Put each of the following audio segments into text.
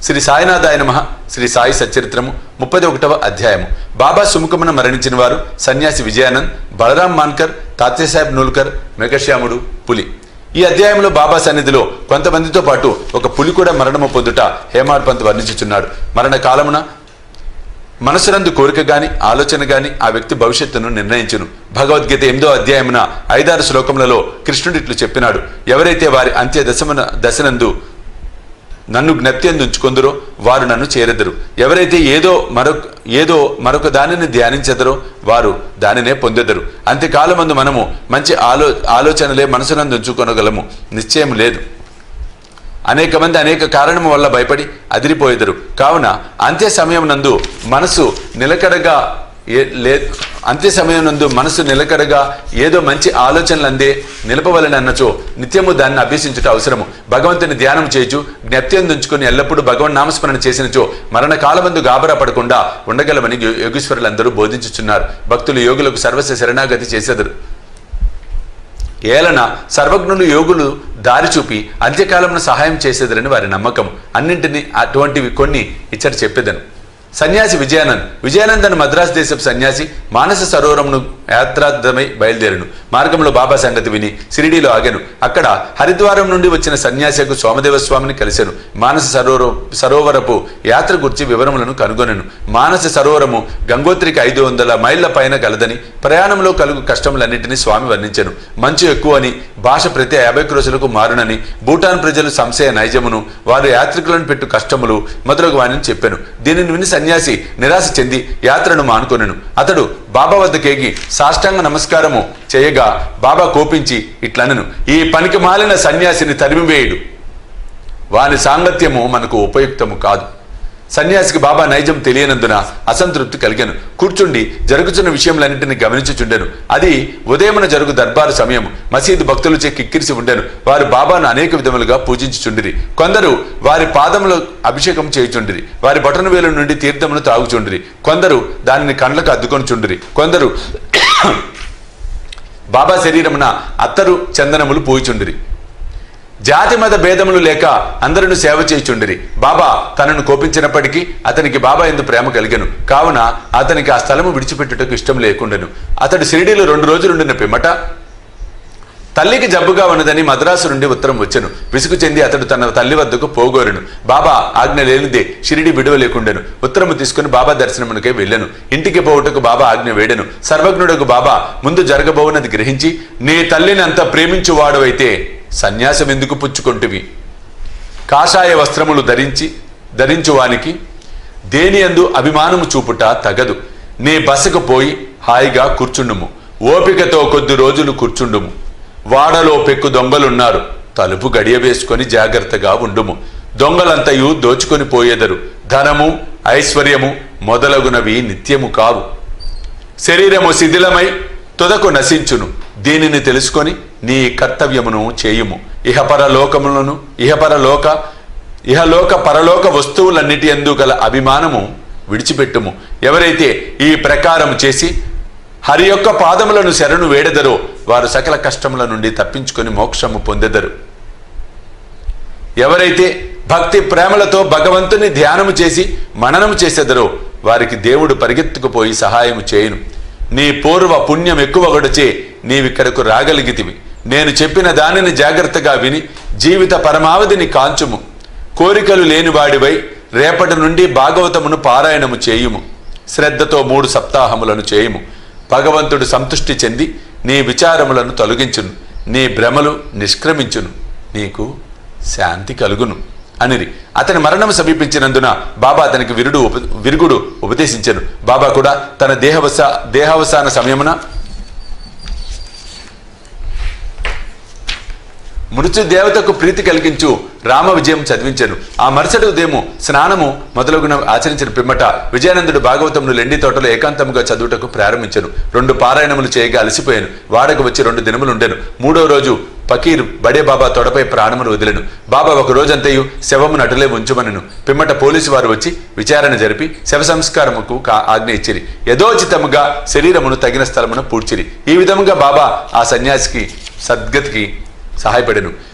శ్రీ సాయినాథాయ నమ శ్రీ సాయి సచరిత్రము ముప్పది ఒకటవ అధ్యాయము బాబా సుముఖమున మరణించిన వారు సన్యాసి విజయానంద్ బలరాం మాన్కర్ తాత్యసాహెబ్ నూల్కర్ మెఘశ్యాముడు పులి ఈ అధ్యాయంలో బాబా సన్నిధిలో కొంతమందితో పాటు ఒక పులి కూడా మరణము పొందుట హేమాడ్ పంత్ వర్ణించుచున్నాడు మరణ కాలమున మనసునందు కోరిక గాని ఆలోచన గాని ఆ వ్యక్తి భవిష్యత్తును నిర్ణయించును భగవద్గీత ఎనిమిదో అధ్యాయమున ఐదారు శ్లోకములలో కృష్ణుడు ఇట్లు చెప్పినాడు ఎవరైతే వారి అంత్య దశమున దశనందు నన్ను జ్ఞప్తియందుంచుకొందరో వారు నన్ను చేరెదరు ఎవరైతే ఏదో మరొక ఏదో మరొక దానిని ధ్యానించెదరో వారు దానినే పొందెదరు అంత్యకాలమందు మనము మంచి ఆలో ఆలోచనలే మనసునందు ఉంచుకొనగలము నిశ్చయం లేదు అనేక మంది అనేక కారణము వల్ల భయపడి అదిరిపోయేదరు కావున అంత్య సమయం నందు మనసు నిలకడగా ఏ- లే అంత్య సమయం నందు మనసు నిలకడగా ఏదో మంచి ఆలోచనలు అందే నిలపవలని అన్నచో నిత్యము దాన్ని అభ్యసించుట అవసరము భగవంతుని ధ్యానం చేయచు జ్ఞప్తి ఉంచుకుని ఎల్లప్పుడూ భగవన్ నామస్మరణ చేసినచో మరణ కాలమందు గాబరా పడకుండా ఉండగలమని యో- యోగీశ్వరులందరూ బోధించుచున్నారు భక్తులు యోగులకు సర్వస్వ శరణాగతి చేసేదరు ఏలన సర్వజ్ఞులు యోగులు దారి చూపి అంత్యకాలంలో సహాయం చేసేదరని వారి నమ్మకం అన్నింటినీ అటువంటివి కొన్ని ఇచ్చట చెప్పేదను సన్యాసి విజయానంద్ విజయానందన్ మద్రాస్ దేశపు సన్యాసి మానస సరోవరమును యాత్రార్థమై బయలుదేరను మార్గంలో బాబా సంగతి విని సిరిడీలో ఆగాను అక్కడ హరిద్వారం నుండి వచ్చిన సన్యాసికు సోమదేవ స్వామిని కలిశాను మానస సరోవర సరోవరపు యాత్ర గురించి వివరములను కనుగొనెను మానస సరోవరము గంగోత్రికి ఐదు వందల మైళ్ళ పైన గలదని ప్రయాణంలో కలుగు కష్టములన్నింటినీ స్వామి వర్ణించెను మంచు ఎక్కువని భాష ప్రతి యాభై క్రోసులకు మారునని భూటాన్ ప్రజలు సంశయ నైజమును వారు యాత్రికులను పెట్టు కష్టములు మొదలగు వారిని చెప్పాను దీనిని విని సన్యాసి నిరాశ చెంది యాత్రను మానుకొనెను అతడు బాబా వద్దకేగి సాష్టాంగ నమస్కారము చేయగా బాబా కోపించి ఇట్లనను ఈ పనికి మాలిన సన్యాసిని తరిమివేయుడు వాని సాంగత్యము మనకు ఉపయుక్తము కాదు సన్యాసికి బాబా నైజం తెలియనందున అసంతృప్తి కలిగాను కూర్చుండి జరుగుతున్న విషయములన్నింటినీ గమనించుచుండెను అది ఉదయమున జరుగు దర్బారు సమయం మసీదు భక్తులచే కిక్కిరిసి ఉండెను వారు బాబాను అనేక విధములుగా పూజించుచుండిరి కొందరు వారి పాదములో అభిషేకం చేయుచుండిరి వారి బొటన వేలు నుండి తీర్థమును తాగుచుండిరి కొందరు దానిని కండ్లకు అద్దుకొని చుండిరి కొందరు బాబా శరీరమున అత్తరు చందనములు పూయిచుండిరి జాతి మత భేదములు లేక అందరిని సేవ చేయుచుండిరి బాబా తనను కోపించినప్పటికీ అతనికి బాబా ఎందు ప్రేమ కలిగెను కావున అతనికి ఆ స్థలము విడిచిపెట్టుటకు ఇష్టం లేకుండెను అతడు షిరిడీలో రెండు రోజులుండిన పిమ్మట తల్లికి జబ్బుగా ఉన్నదని మద్రాసు నుండి ఉత్తరం వచ్చెను విసుగు చెంది అతడు తన తల్లి వద్దకు పోగోరెను బాబా ఆజ్ఞ లేనిదే షిరిడి విడువ లేకుండెను ఉత్తరము తీసుకుని బాబా దర్శనమునకే వెళ్ళెను ఇంటికి పోవుటకు బాబా ఆజ్ఞ వేడెను సర్వజ్ఞుడకు బాబా ముందు జరగబోవునది గ్రహించి నీ తల్లిని అంత ప్రేమించువాడవైతే సన్యాసం ఎందుకు పుచ్చుకొంటివి కాషాయ వస్త్రములు ధరించి ధరించువానికి దేని అందు అభిమానము చూపుట తగదు నీ బసకు పోయి హాయిగా కూర్చుండుము ఓపికతో కొద్ది రోజులు కూర్చుండుము వాడలో పెక్కు దొంగలున్నారు తలుపు గడియ వేసుకొని జాగ్రత్తగా ఉండుము దొంగలంతయు దోచుకొని పోయేదరు ధనము ఐశ్వర్యము మొదలగునవి నిత్యము కావు శరీరము శిథిలమై తుదకు నశించును దీనిని తెలుసుకొని నీ కర్తవ్యమును చేయుము ఇహపర లోకములను ఇహపర లోక ఇహలోక పరలోక వస్తువులన్నిటి ఎందు గల అభిమానము విడిచిపెట్టుము ఎవరైతే ఈ ప్రకారం చేసి హరి యొక్క పాదములను శరణు వేడెదరో వారు సకల కష్టముల నుండి తప్పించుకొని మోక్షము పొందెదరు ఎవరైతే భక్తి ప్రేమలతో భగవంతుని ధ్యానము చేసి మననము చేసేదరో వారికి దేవుడు పరిగెత్తుకుపోయి సహాయము చేయును నీ పూర్వ పుణ్యం ఎక్కువగొడచే నీవిక్కడకు రాగలిగితివి నేను చెప్పిన దానిని జాగ్రత్తగా విని జీవిత పరమావధిని కాంచుము కోరికలు లేనివాడివై రేపటి నుండి భాగవతమును పారాయణము చేయుము శ్రద్ధతో మూడు సప్తాహములను చేయుము భగవంతుడు సంతుష్టి చెంది నీ విచారములను తొలగించును నీ భ్రమలు నిష్క్రమించును నీకు శాంతి కలుగును అనిరి అతని మరణం సమీపించినందున బాబా అతనికి విరుడు ఉప విరుగుడు ఉపదేశించెను బాబా కూడా తన దేహవస దేహావసాన సమయమున మృత్యు దేవతకు ప్రీతి కలిగించు రామ విజయం చదివించెను ఆ మరుసటి ఉదయము స్నానము మొదలగున ఆచరించిన పిమ్మట విజయానందుడు భాగవతమును లెండి తోటలో ఏకాంతముగా చదువుటకు ప్రారంభించెను రెండు పారాయణములు చేయగా అలసిపోయాను వాడకు వచ్చి రెండు దినములు ఉండెను మూడో రోజు ఫకీర్ బడే బాబా తొడపై ప్రాణములు వదిలెను బాబా ఒక రోజంతయు శవమును అటులే ఉంచుమనెను పిమ్మట పోలీసు వారు వచ్చి విచారణ జరిపి శవ సంస్కారముకు కా- ఆజ్ఞ ఇచ్చిరి యథోచితముగా శరీరమును తగిన స్థలమున పూడ్చిరి ఈ విధముగా బాబా ఆ సన్యాసికి సద్గతికి సహాయపడెను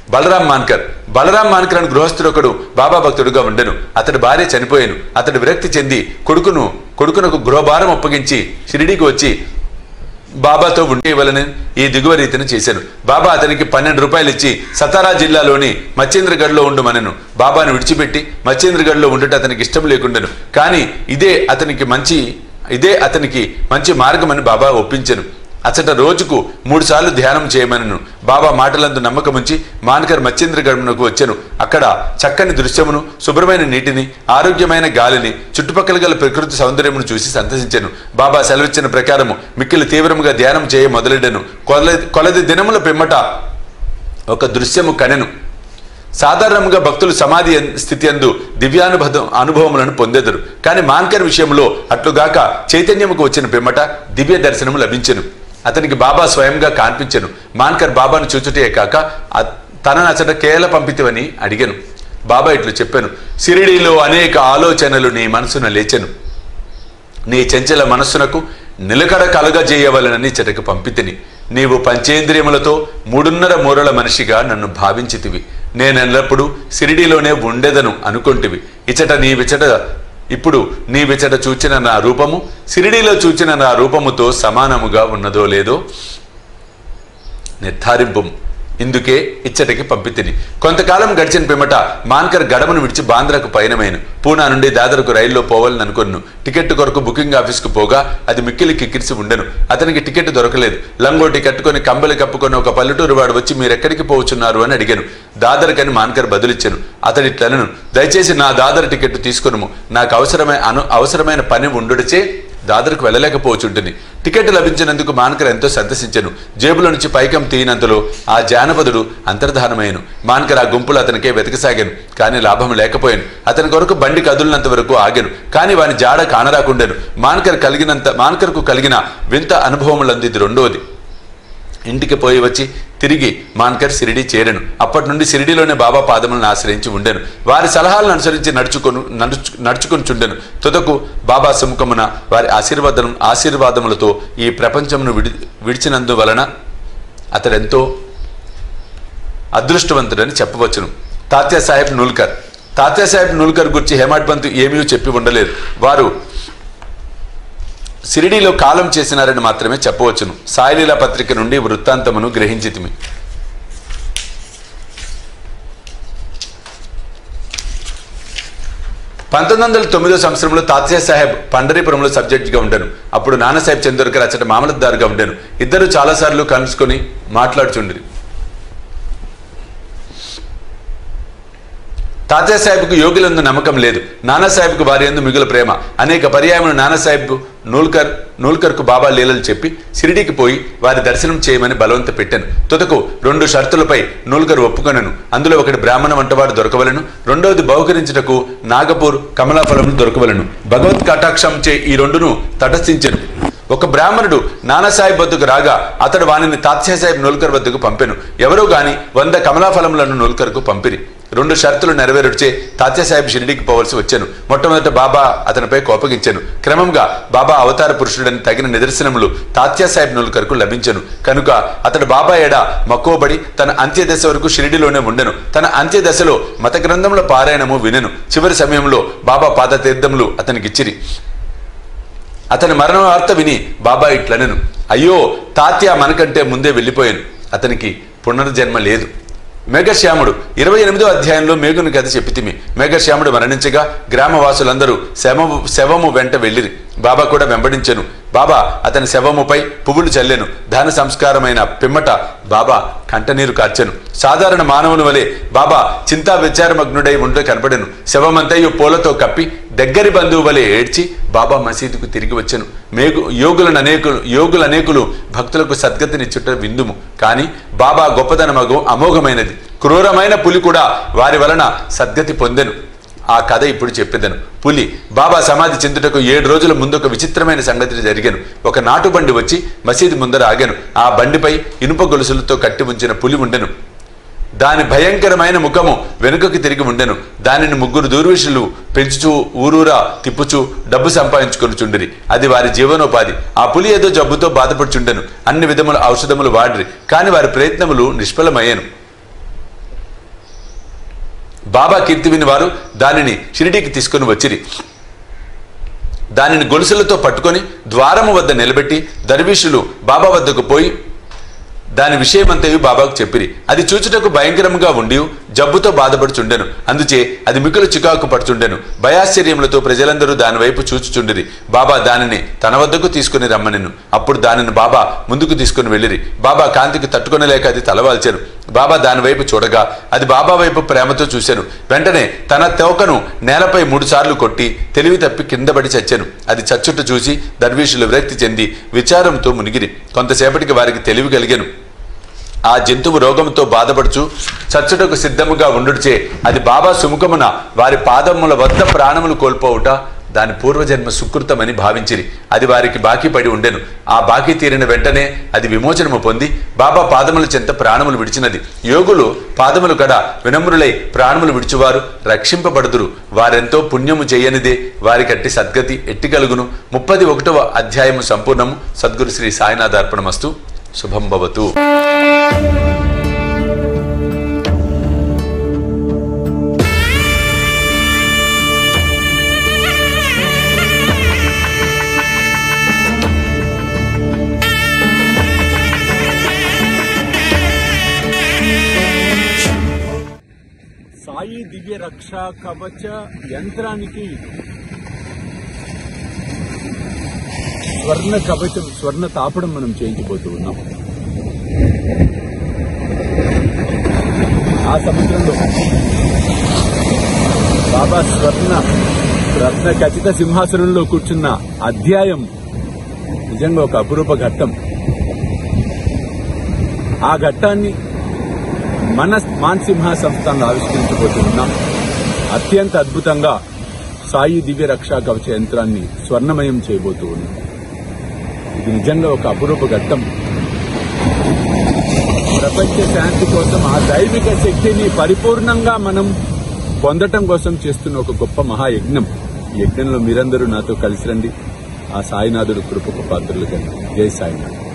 బలరాం మాన్కర్ బలరాం మాన్కర్ అని గృహస్థుడు ఒకడు బాబా భక్తుడుగా ఉండెను అతడి భార్య చనిపోయాను అతడు విరక్తి చెంది కొడుకును కొడుకునకు గృహభారం అప్పగించి షిరిడీకి వచ్చి బాబాతో ఉండేవలని ఈ దిగువ రీతిని చేశాను బాబా అతనికి పన్నెండు రూపాయలు ఇచ్చి సతారా జిల్లాలోని మచ్చేంద్రగఢ్లో ఉండమనను బాబాను విడిచిపెట్టి మచ్చేంద్రగఢ్లో ఉండుట అతనికి ఇష్టం లేకుండెను కానీ ఇదే అతనికి మంచి ఇదే అతనికి మంచి మార్గమని బాబా ఒప్పించెను అచట రోజుకు మూడు సార్లు ధ్యానం చేయమనను బాబా మాటలందు నమ్మకముంచి మాన్కర్ మచ్చేంద్రగఢ్నకు వచ్చెను అక్కడ చక్కని దృశ్యమును శుభ్రమైన నీటిని ఆరోగ్యమైన గాలిని చుట్టుపక్కల గల ప్రకృతి సౌందర్యమును చూసి సంతసించెను బాబా సెలవిచ్చిన ప్రకారము మిక్కిలి తీవ్రముగా ధ్యానం చేయ మొదలెడెను కొలది కొలది దినముల పిమ్మట ఒక దృశ్యము కనెను సాధారణంగా భక్తులు సమాధి ఎన్- స్థితి అందు దివ్యానుభవం అనుభవములను పొందెదరు కానీ మాన్కర్ విషయంలో అట్లుగాక చైతన్యముకు వచ్చిన పిమ్మట దివ్య దర్శనము లభించెను అతనికి బాబా స్వయంగా కాన్పించెను మాన్కర్ బాబాను చూచుటే కాక అ- తనను అచట కేల పంపితివని అడిగాను బాబా ఇట్లు చెప్పాను సిరిడిలో అనేక ఆలోచనలు నీ మనసున లేచెను నీ చెంచల మనస్సునకు నిలకడ కలుగజేయవలనని చెటకు పంపితిని నీవు పంచేంద్రియములతో మూడున్నర మూరల మనిషిగా నన్ను భావించితివి నేనెల్లప్పుడూ సిరిడిలోనే ఉండెదను అనుకొంటివి ఇచట నీ విచట ఇప్పుడు నీ విచట చూచిన నా రూపము సిరిడిలో చూచిన నా రూపముతో సమానముగా ఉన్నదో లేదో నిర్ధారింపు ఇందుకే ఇచ్చటికి పంపితిని కొంతకాలం గడిచిన పిమ్మట మాన్కర్ గడమను విడిచి బాంద్రకు పయనమైను పూనా నుండి దాదరకు రైల్లో పోవాలని అనుకున్నాను టికెట్ కొరకు బుకింగ్ ఆఫీస్కు పోగా అది మిక్కిలి కిక్కిరిసి ఉండెను అతనికి టికెట్ దొరకలేదు లంగోటి కట్టుకొని కంబలి కప్పుకొని ఒక పల్లెటూరు వాడు వచ్చి మీరెక్కడికి పోవచ్చున్నారు అని అడిగాను దాదర్కని మాన్కర్ బదులిచ్చాను అతడిట్లనను దయచేసి నా దాదర్ టికెట్ తీసుకొనుము నాకు అవసరమైన అను అవసరమైన పని ఉండుడిచే దాదర్కు వెళ్ళలేకపోవచ్చుంటుంది టికెట్ లభించినందుకు మాన్కర్ ఎంతో సంతసించను జేబులో నుంచి పైకం తీయనంతలో ఆ జానపదుడు అంతర్ధానమయ్యను మాన్కర్ ఆ గుంపులు అతనికే వెతకసాగాను కానీ లాభం లేకపోయాను అతని కొరకు బండి కదులినంత వరకు ఆగాను కానీ వాని జాడ కానరాకుండాను మాన్కర్ కలిగినంత మాన్కర్కు కలిగిన వింత అనుభవములందు ఇది రెండోది ఇంటికి పోయి వచ్చి తిరిగి మాన్కర్ సిరిడి చేరను అప్పటి నుండి సిరిడిలోనే బాబా పాదములను ఆశ్రయించి ఉండెను వారి సలహాలను అనుసరించి నడుచుకొను నడుచు నడుచుకొని చుండెను తుదకు బాబా సుముఖమున వారి ఆశీర్వాదం ఆశీర్వాదములతో ఈ ప్రపంచమును విడి విడిచినందువలన అతడెంతో అదృష్టవంతుడని చెప్పవచ్చును తాత్యా సాహెబ్ నూల్కర్ తాత్యా సాహెబ్ నూల్కర్ గురించి హేమాడ్ పంత్ ఏమీ చెప్పి ఉండలేదు వారు సిరిడిలో కాలం చేసినారని మాత్రమే చెప్పవచ్చును సాయిలీల పత్రిక నుండి వృత్తాంతమును గ్రహించితిమి పంతొమ్మిది వందల తొమ్మిదో సంవత్సరంలో తాత్యా సాహెబ్ పండరీపురంలో సబ్జెక్ట్గా ఉండను అప్పుడు నానాసాహెబ్ చందోర్కర్ అచ్చట మామలద్దారుగా ఉండను ఇద్దరు చాలాసార్లు కలుసుకొని మాట్లాడుచుండిరి తాత్యా సాహెబ్కు యోగులందు నమ్మకం లేదు నానాసాహెబ్కు వారి ఎందు మిగుల ప్రేమ అనేక పర్యాయములు నానాసాహెబ్ నూల్కర్ నూల్కర్కు బాబా లీలలు చెప్పి షిరిడీకి పోయి వారి దర్శనం చేయమని బలవంత పెట్టాను తుదకు రెండు షరతులపై నూల్కర్ ఒప్పుకొనను అందులో ఒకటి బ్రాహ్మణ వంటవాడు దొరకవలను రెండవది బహుకరించుటకు నాగపూర్ కమలాఫలం దొరకవలను భగవత్ కటాక్షం చే ఈ రెండును తటస్థించెను ఒక బ్రాహ్మణుడు నానాసాహెబ్ వద్దకు రాగా అతడు వానిని తాత్యాసాహెబ్ నూల్కర్ వద్దకు పంపెను ఎవరో గాని వంద కమలాఫలములను నూల్కర్కు పంపిరి రెండు షరతులు నెరవేరుచే తాత్యాసాహెబ్ షిరిడీకి పోవలసి వచ్చాను మొట్టమొదట బాబా అతనిపై కోపగించాను క్రమంగా బాబా అవతార పురుషుడని తగిన నిదర్శనములు తాత్యాసాహెబ్ నూల్కర్కు లభించను కనుక అతడు బాబా ఎడ మక్కువబడి తన అంత్యదశ వరకు షిరిడిలోనే ఉండెను తన అంత్యదశలో మత గ్రంథముల పారాయణము వినెను చివరి సమయంలో బాబా పాదతీర్థములు అతనికిచ్చిరి అతని మరణ వార్త విని బాబా ఇట్లనెను అయ్యో తాత్య మనకంటే ముందే వెళ్ళిపోయాను అతనికి పునర్జన్మ లేదు మేఘశ్యాముడు ఇరవై ఎనిమిదో అధ్యాయంలో మేఘుని కథ చెప్పితిమి మేఘశ్యాముడు మరణించగా గ్రామవాసులందరూ శవము శవము వెంట వెళ్ళిరి బాబా కూడా వెంబడించెను బాబా అతని శవముపై పువ్వులు చల్లెను దాన సంస్కారమైన పిమ్మట బాబా కంటనీరు కార్చెను సాధారణ మానవుని వలె బాబా చింతా విచారమగ్నుడై ఉంటే కనపడెను శవమంతయు పూలతో కప్పి దగ్గరి బంధువు వలె ఏడ్చి బాబా మసీదుకు తిరిగి వచ్చెను మేగు యోగులను అనేకులు యోగులు అనేకులు భక్తులకు సద్గతినిచ్చుట విందుము కానీ బాబా గొప్పదనమగు అమోఘమైనది క్రూరమైన పులి కూడా వారి వలన సద్గతి పొందెను ఆ కథ ఇప్పుడు చెప్పేదను పులి బాబా సమాధి చెందుటకు ఏడు రోజుల ముందు ఒక విచిత్రమైన సంగతి జరిగాను ఒక నాటు బండి వచ్చి మసీదు ముందర ఆగాను ఆ బండిపై ఇనుప గొలుసులతో కట్టి ఉంచిన పులి ఉండెను దాని భయంకరమైన ముఖము వెనుకకి తిరిగి ఉండెను దానిని ముగ్గురు దూర్విషులు పెంచుచూ ఊరూరా తిప్పుచూ డబ్బు సంపాదించుకొనుచుండిరి అది వారి జీవనోపాధి ఆ పులి ఏదో జబ్బుతో బాధపడుచుండెను అన్ని విధముల ఔషధములు వాడిరి కాని వారి ప్రయత్నములు నిష్ఫలమయ్యాను బాబా కీర్తి విని వారు దానిని షిరిడీకి తీసుకుని వచ్చిరి దానిని గొలుసులతో పట్టుకొని ద్వారము వద్ద నిలబెట్టి దర్వీషులు బాబా వద్దకు పోయి దాని విషయమంతయు బాబాకు చెప్పిరి అది చూచుటకు భయంకరముగా ఉండి జబ్బుతో బాధపడుచుండెను అందుచే అది మికులు చికాకు పడుచుండెను భయాశ్చర్యములతో ప్రజలందరూ దాని వైపు చూచుచుండిరి బాబా దానిని తన వద్దకు తీసుకుని రమ్మనెను అప్పుడు దానిని బాబా ముందుకు తీసుకుని వెళ్ళిరి బాబా కాంతికి తట్టుకొనలేక అది తలవాల్చెను బాబా దాని వైపు చూడగా అది బాబా వైపు ప్రేమతో చూశాను వెంటనే తన తోకను నేలపై మూడుసార్లు కొట్టి తెలివి తప్పి కింద పడి చచ్చాను అది చచ్చుట చూసి దర్వీషులు విరక్తి చెంది విచారంతో మునిగిరి కొంతసేపటికి వారికి తెలివి కలిగాను ఆ జంతువు రోగంతో బాధపడుచు చచ్చుటకు సిద్ధముగా ఉండుడిచే అది బాబా సుముఖమున వారి పాదముల వద్ద ప్రాణములు కోల్పోవుట దాని పూర్వజన్మ సుకృతమని భావించిరి అది వారికి బాకీ పడి ఉండెను ఆ బాకీ తీరిన వెంటనే అది విమోచనము పొంది బాబా పాదముల చెంత ప్రాణములు విడిచినది యోగులు పాదములు కడ వినమ్రులై ప్రాణములు విడిచువారు రక్షింపబడుదురు వారెంతో పుణ్యము చేయనిదే వారికట్టి సద్గతి ఎట్టి కలుగును ముప్పది ఒకటవ అధ్యాయము సంపూర్ణము సద్గురు శ్రీ సాయినాథార్పణమస్తు శుభం భవతు సాయి దివ్య రక్ష కవచ యంత్రానికి స్వర్ణ కవచం స్వర్ణ తాపడం మనం చేయించబోతూ ఉన్నాం ఆ సముద్రంలో బాబా స్వర్ణ రత్న ఖచ్చిత సింహాసనంలో కూర్చున్న అధ్యాయం నిజంగా ఒక అపురూప ఘట్టం ఆ ఘట్టాన్ని మన మాన్సింహ సంస్థను ఆవిష్కరించబోతున్నాం అత్యంత అద్భుతంగా సాయి దివ్య రక్షా కవచ యంత్రాన్ని స్వర్ణమయం చేయబోతూ ఉన్నాం ఇది నిజంగా ఒక అపురూప ఘట్టం ప్రపంచ శాంతి కోసం ఆ దైవిక శక్తిని పరిపూర్ణంగా మనం పొందటం కోసం చేస్తున్న ఒక గొప్ప మహాయజ్ఞం ఈ యజ్ఞంలో మీరందరూ నాతో కలిసి రండి ఆ సాయినాథుడు కృపకు పాత్రలు కండి జై సాయినాథ్